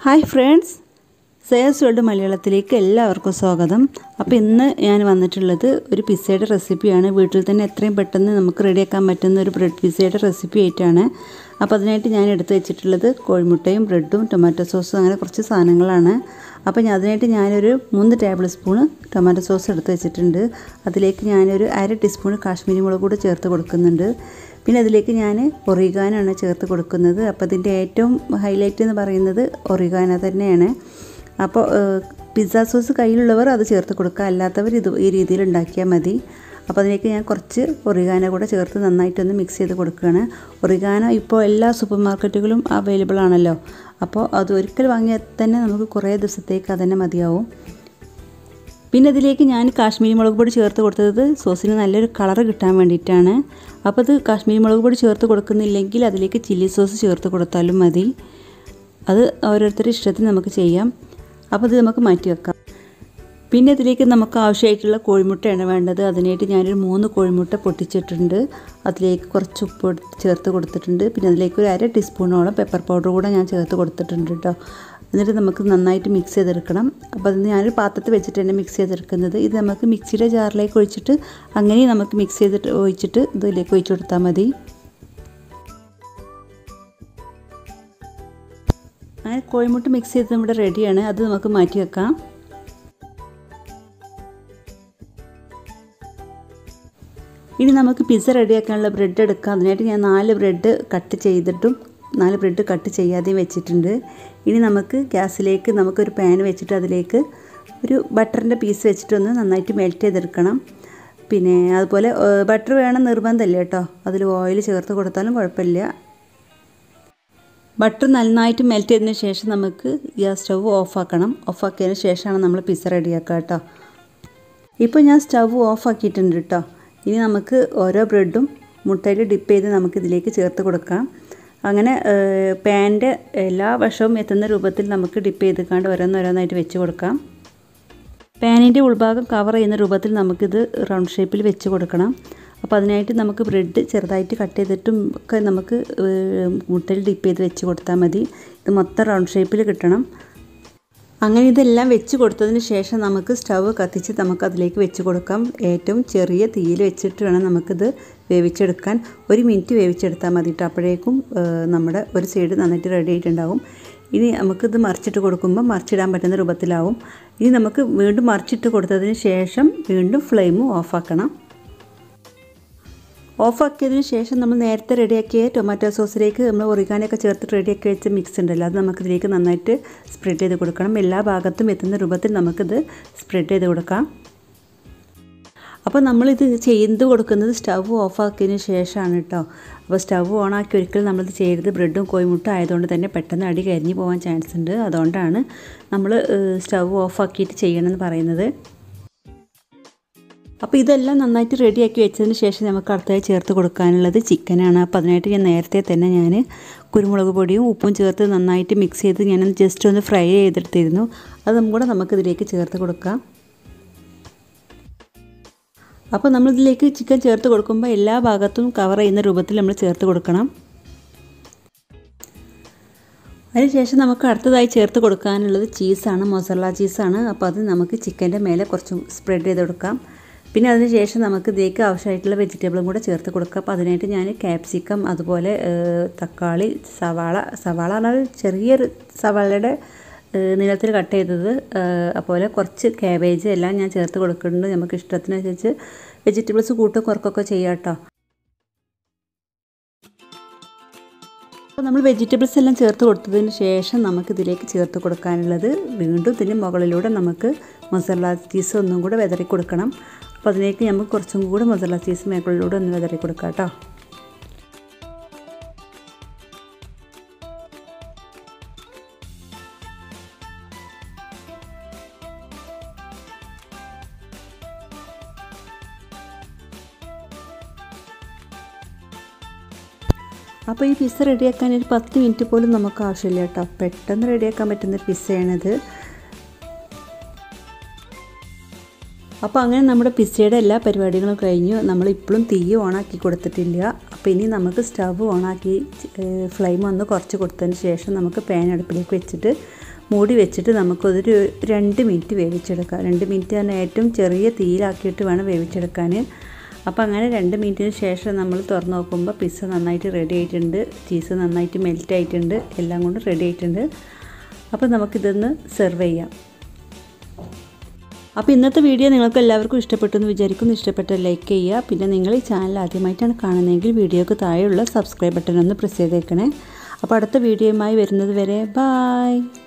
hi friends says world മലയാളത്തിലേക്ക് എല്ലാവർക്കും സ്വാഗതം അപ്പോൾ ഇന്ന് ഞാൻ വന്നിട്ടുള്ളത് ഒരു പിസ്സയുടെ റെസിപ്പിയാണ് വീട്ടിൽ തന്നെ എത്രയും പെട്ടെന്ന് നമുക്ക് റെഡിയാക്കാൻ പറ്റുന്ന ഒരു ബ്രെഡ് പിസ്സയുടെ റെസിപ്പി ആയിട്ടാണ് അപ്പോൾ അതിനായിട്ട് ഞാൻ എടുത്ത് വെച്ചിട്ടുള്ളത് കോഴിമുട്ടയും ബ്രെഡും ടൊമാറ്റോ സോസും അങ്ങനെ കുറച്ച് സാധനങ്ങളാണ് അപ്പോൾ ഞാൻ അതിനായിട്ട് ഞാനൊരു മൂന്ന് ടേബിൾ സ്പൂണ് ടൊമാറ്റോ സോസ് എടുത്ത് വെച്ചിട്ടുണ്ട് അതിലേക്ക് ഞാനൊരു അര ടീസ്പൂൺ കാശ്മീരി മുളക് കൂടെ ചേർത്ത് കൊടുക്കുന്നുണ്ട് പിന്നെ അതിലേക്ക് ഞാൻ ഒറിഗാനാണ് ചേർത്ത് കൊടുക്കുന്നത് അപ്പോൾ അതിൻ്റെ ഏറ്റവും ഹൈലൈറ്റ് എന്ന് പറയുന്നത് ഒറിഗാന തന്നെയാണ് അപ്പോൾ പിസ്സ സോസ് കയ്യിലുള്ളവർ അത് ചേർത്ത് കൊടുക്കുക അല്ലാത്തവർ ഇത് ഈ രീതിയിൽ ഉണ്ടാക്കിയാൽ മതി അപ്പോൾ അതിലേക്ക് ഞാൻ കുറച്ച് ഒറിഗാന കൂടെ ചേർത്ത് നന്നായിട്ടൊന്ന് മിക്സ് ചെയ്ത് കൊടുക്കുകയാണ് ഒറിഗാന ഇപ്പോൾ എല്ലാ സൂപ്പർ മാർക്കറ്റുകളും അവൈലബിൾ ആണല്ലോ അപ്പോൾ അത് ഒരിക്കൽ വാങ്ങിയാൽ തന്നെ നമുക്ക് കുറേ ദിവസത്തേക്ക് അതന്നെ മതിയാവും പിന്നെ ഇതിലേക്ക് ഞാൻ കാശ്മീരി മുളക് പൊടി ചേർത്ത് കൊടുത്തത് സോസിന് നല്ലൊരു കളർ കിട്ടാൻ വേണ്ടിയിട്ടാണ് അപ്പോൾ ഇത് കാശ്മീരി മുളക് പൊടി ചേർത്ത് കൊടുക്കുന്നില്ലെങ്കിൽ അതിലേക്ക് ചില്ലി സോസ് ചേർത്ത് കൊടുത്താലും മതി അത് ഓരോരുത്തരുടെ ഇഷ്ടത്തിന് നമുക്ക് ചെയ്യാം അപ്പോൾ ഇത് നമുക്ക് മാറ്റി വെക്കാം പിന്നെ ഇതിലേക്ക് നമുക്ക് ആവശ്യമായിട്ടുള്ള കോഴിമുട്ടയാണ് വേണ്ടത് അതിനായിട്ട് ഞാനൊരു മൂന്ന് കോഴിമുട്ട പൊട്ടിച്ചിട്ടുണ്ട് അതിലേക്ക് കുറച്ച് ഉപ്പ് ചേർത്ത് കൊടുത്തിട്ടുണ്ട് പിന്നെ അതിലേക്ക് ഒരു അര ടീസ്പൂണോളം പെപ്പർ പൗഡർ കൂടെ ഞാൻ ചേർത്ത് കൊടുത്തിട്ടുണ്ട് കേട്ടോ എന്നിട്ട് നമുക്ക് നന്നായിട്ട് മിക്സ് ചെയ്തെടുക്കണം അപ്പോൾ അത് ഞാനൊരു പാത്രത്തിൽ വെച്ചിട്ട് തന്നെ മിക്സ് ചെയ്തെടുക്കുന്നത് ഇത് നമുക്ക് മിക്സിയുടെ ജാറിലേക്ക് ഒഴിച്ചിട്ട് അങ്ങനെ നമുക്ക് മിക്സ് ചെയ്തിട്ട് ഒഴിച്ചിട്ട് ഇതിലേക്ക് ഒഴിച്ചു കൊടുത്താൽ മതി അങ്ങനെ കോഴിമുട്ട മിക്സ് ചെയ്ത് നമ്മുടെ റെഡിയാണ് അത് നമുക്ക് മാറ്റി വെക്കാം ഇനി നമുക്ക് പിസ്സ റെഡിയാക്കാനുള്ള ബ്രെഡ് എടുക്കാം അതിനായിട്ട് ഞാൻ നാല് ബ്രെഡ് കട്ട് ചെയ്തിട്ടും നാല് ബ്രെഡ് കട്ട് ചെയ്യാതെയും വെച്ചിട്ടുണ്ട് ഇനി നമുക്ക് ഗ്യാസിലേക്ക് നമുക്കൊരു പാൻ വെച്ചിട്ട് അതിലേക്ക് ഒരു ബട്ടറിൻ്റെ പീസ് വെച്ചിട്ടൊന്ന് നന്നായിട്ട് മെൽറ്റ് ചെയ്തെടുക്കണം പിന്നെ അതുപോലെ ബട്ടർ വേണം നിർബന്ധമില്ല കേട്ടോ അതിൽ ഓയിൽ ചേർത്ത് കൊടുത്താലും കുഴപ്പമില്ല ബട്ടർ നന്നായിട്ട് മെൽറ്റ് ചെയ്തതിന് ശേഷം നമുക്ക് ഗ്യാസ് സ്റ്റവ് ഓഫാക്കണം ഓഫാക്കിയതിന് ശേഷമാണ് നമ്മൾ പിസ്സ റെഡിയാക്കുക കേട്ടോ ഇപ്പോൾ ഞാൻ സ്റ്റവ് ഓഫാക്കിയിട്ടുണ്ട് കേട്ടോ ഇനി നമുക്ക് ഓരോ ബ്രെഡും മുട്ടയിൽ ഡിപ്പ് ചെയ്ത് നമുക്ക് ഇതിലേക്ക് ചേർത്ത് കൊടുക്കാം അങ്ങനെ പാൻ്റെ എല്ലാ വശവും എത്തുന്ന രൂപത്തിൽ നമുക്ക് ഡിപ്പ് ചെയ്തിക്കാണ്ട് ഓരോന്നോരോന്നായിട്ട് വെച്ച് കൊടുക്കാം പാനിൻ്റെ ഉൾഭാഗം കവർ ചെയ്യുന്ന രൂപത്തിൽ നമുക്കിത് റൗണ്ട് ഷേപ്പിൽ വെച്ച് കൊടുക്കണം അപ്പോൾ അതിനായിട്ട് നമുക്ക് ബ്രെഡ് ചെറുതായിട്ട് കട്ട് ചെയ്തിട്ടും ഒക്കെ നമുക്ക് മുട്ടയിൽ ഡിപ്പ് ചെയ്ത് വെച്ച് കൊടുത്താൽ മതി ഇത് മൊത്തം റൗണ്ട് ഷേപ്പിൽ കിട്ടണം അങ്ങനെ ഇതെല്ലാം വെച്ച് കൊടുത്തതിന് ശേഷം നമുക്ക് സ്റ്റവ് കത്തിച്ച് നമുക്ക് അതിലേക്ക് വെച്ച് കൊടുക്കാം ഏറ്റവും ചെറിയ തീയിൽ വെച്ചിട്ട് വേണം നമുക്കിത് വേവിച്ചെടുക്കാൻ ഒരു മിനിറ്റ് വേവിച്ചെടുത്താൽ മതിയിട്ട് അപ്പോഴേക്കും നമ്മുടെ ഒരു സൈഡ് നന്നായിട്ട് റെഡി ആയിട്ടുണ്ടാവും ഇനി നമുക്കിത് മറിച്ചിട്ട് കൊടുക്കുമ്പോൾ മറിച്ചിടാൻ പറ്റുന്ന രൂപത്തിലാവും ഇനി നമുക്ക് വീണ്ടും മറിച്ചിട്ട് കൊടുത്തതിന് ശേഷം വീണ്ടും ഫ്ലെയിം ഓഫാക്കണം ഓഫാക്കിയതിന് ശേഷം നമ്മൾ നേരത്തെ റെഡിയാക്കിയ ടൊമാറ്റോ സോസിലേക്ക് നമ്മൾ ഒറിഗാനൊക്കെ ചേർത്ത് റെഡിയാക്കി വെച്ച മിക്സ് ഉണ്ടല്ലോ അത് നമുക്കിതിലേക്ക് നന്നായിട്ട് സ്പ്രെഡ് ചെയ്ത് കൊടുക്കണം എല്ലാ ഭാഗത്തും എത്തുന്ന രൂപത്തിൽ നമുക്കിത് സ്പ്രെഡ് ചെയ്ത് കൊടുക്കാം അപ്പോൾ നമ്മളിത് ചെയ്ത് കൊടുക്കുന്നത് സ്റ്റവ് ഓഫാക്കിയതിന് ശേഷമാണ് കേട്ടോ അപ്പോൾ സ്റ്റവ് ഓണാക്കി ഒരിക്കലും നമ്മളിത് ചെയ്യരുത് ബ്രെഡും കോഴിമുട്ടും ആയതുകൊണ്ട് തന്നെ പെട്ടെന്ന് അടി കരിഞ്ഞു പോകാൻ ചാൻസ് ഉണ്ട് അതുകൊണ്ടാണ് നമ്മൾ സ്റ്റവ് ഓഫാക്കിയിട്ട് ചെയ്യണമെന്ന് പറയുന്നത് അപ്പോൾ ഇതെല്ലാം നന്നായിട്ട് റെഡിയാക്കി വെച്ചതിന് ശേഷം നമുക്ക് അടുത്തായി ചേർത്ത് കൊടുക്കാനുള്ളത് ചിക്കനാണ് അപ്പോൾ അതിനായിട്ട് ഞാൻ നേരത്തെ തന്നെ ഞാൻ കുരുമുളക് പൊടിയും ഉപ്പും ചേർത്ത് നന്നായിട്ട് മിക്സ് ചെയ്ത് ഞാൻ ജസ്റ്റ് ഒന്ന് ഫ്രൈ ചെയ്തെടുത്തിരുന്നു അതും കൂടെ നമുക്കിതിലേക്ക് ചേർത്ത് കൊടുക്കാം അപ്പോൾ നമ്മളിതിലേക്ക് ചിക്കൻ ചേർത്ത് കൊടുക്കുമ്പോൾ എല്ലാ ഭാഗത്തും കവർ ചെയ്യുന്ന രൂപത്തിൽ നമ്മൾ ചേർത്ത് കൊടുക്കണം അതിനുശേഷം നമുക്ക് അടുത്തതായി ചേർത്ത് കൊടുക്കാനുള്ളത് ചീസാണ് മൊസറല ചീസാണ് അപ്പോൾ അത് നമുക്ക് ചിക്കൻ്റെ മേലെ കുറച്ച് സ്പ്രെഡ് ചെയ്ത് കൊടുക്കാം പിന്നെ അതിന് ശേഷം നമുക്ക് ഇതിലേക്ക് ആവശ്യമായിട്ടുള്ള വെജിറ്റബിളും കൂടെ ചേർത്ത് കൊടുക്കാം അപ്പോൾ അതിനായിട്ട് ഞാൻ ക്യാപ്സിക്കം അതുപോലെ തക്കാളി സവാള സവാള പറഞ്ഞാൽ ചെറിയൊരു സവാളയുടെ നീളത്തിൽ കട്ട് ചെയ്തത് അതുപോലെ കുറച്ച് കാബേജ് എല്ലാം ഞാൻ ചേർത്ത് കൊടുക്കുന്നുണ്ട് നമുക്ക് ഇഷ്ടത്തിനനുസരിച്ച് വെജിറ്റബിൾസ് കൂട്ടും കുറക്കൊക്കെ ചെയ്യാം കേട്ടോ അപ്പോൾ നമ്മൾ വെജിറ്റബിൾസ് എല്ലാം ചേർത്ത് കൊടുത്തതിന് ശേഷം നമുക്ക് ഇതിലേക്ക് ചേർത്ത് കൊടുക്കാനുള്ളത് വീണ്ടും ഇതിന് മുകളിലൂടെ നമുക്ക് മസാല ചീസ് ഒന്നും കൂടെ വിതറി കൊടുക്കണം അപ്പോൾ അതിലേക്ക് നമുക്ക് കുറച്ചും കൂടെ മസാല ചീസ് മേഖലയിലൂടെ ഒന്ന് വിതറി കൊടുക്കാം കേട്ടോ അപ്പോൾ ഈ പിസ്സ റെഡിയാക്കാൻ ഒരു പത്ത് മിനിറ്റ് പോലും നമുക്ക് ആവശ്യമില്ല കേട്ടോ പെട്ടെന്ന് റെഡിയാക്കാൻ പറ്റുന്നൊരു പിസ്സയാണിത് അപ്പോൾ അങ്ങനെ നമ്മുടെ പിസ്സയുടെ എല്ലാ പരിപാടികളും കഴിഞ്ഞു നമ്മൾ ഇപ്പോഴും തീ ഓണാക്കി കൊടുത്തിട്ടില്ല അപ്പോൾ ഇനി നമുക്ക് സ്റ്റവ് ഓണാക്കി ഫ്ലെയിം ഒന്ന് കുറച്ച് കൊടുത്തതിന് ശേഷം നമുക്ക് പാൻ അടുപ്പിലേക്ക് വെച്ചിട്ട് മൂടി വെച്ചിട്ട് നമുക്കതൊരു രണ്ട് മിനിറ്റ് വേവിച്ചെടുക്കാം രണ്ട് മിനിറ്റ് തന്നെ ഏറ്റവും ചെറിയ തീയിലാക്കിയിട്ട് വേണം വേവിച്ചെടുക്കാൻ അപ്പോൾ അങ്ങനെ രണ്ട് മിനിറ്റിന് ശേഷം നമ്മൾ തുറന്ന് നോക്കുമ്പോൾ പിസ്സ നന്നായിട്ട് റെഡി ആയിട്ടുണ്ട് ചീസ് നന്നായിട്ട് മെൽറ്റ് ആയിട്ടുണ്ട് എല്ലാം കൊണ്ട് റെഡി ആയിട്ടുണ്ട് അപ്പോൾ നമുക്കിതൊന്ന് സെർവ് ചെയ്യാം അപ്പോൾ ഇന്നത്തെ വീഡിയോ നിങ്ങൾക്ക് എല്ലാവർക്കും ഇഷ്ടപ്പെട്ടു എന്ന് വിചാരിക്കുന്നു ഇഷ്ടപ്പെട്ട ലൈക്ക് ചെയ്യുക പിന്നെ നിങ്ങൾ ഈ ചാനൽ ആദ്യമായിട്ടാണ് കാണുന്നതെങ്കിൽ വീഡിയോക്ക് താഴെയുള്ള സബ്സ്ക്രൈബ് ബട്ടൺ ഒന്ന് പ്രസ് ചെയ്തേക്കണേ അപ്പോൾ അടുത്ത വീഡിയോയുമായി വരുന്നത് വരെ ബായ്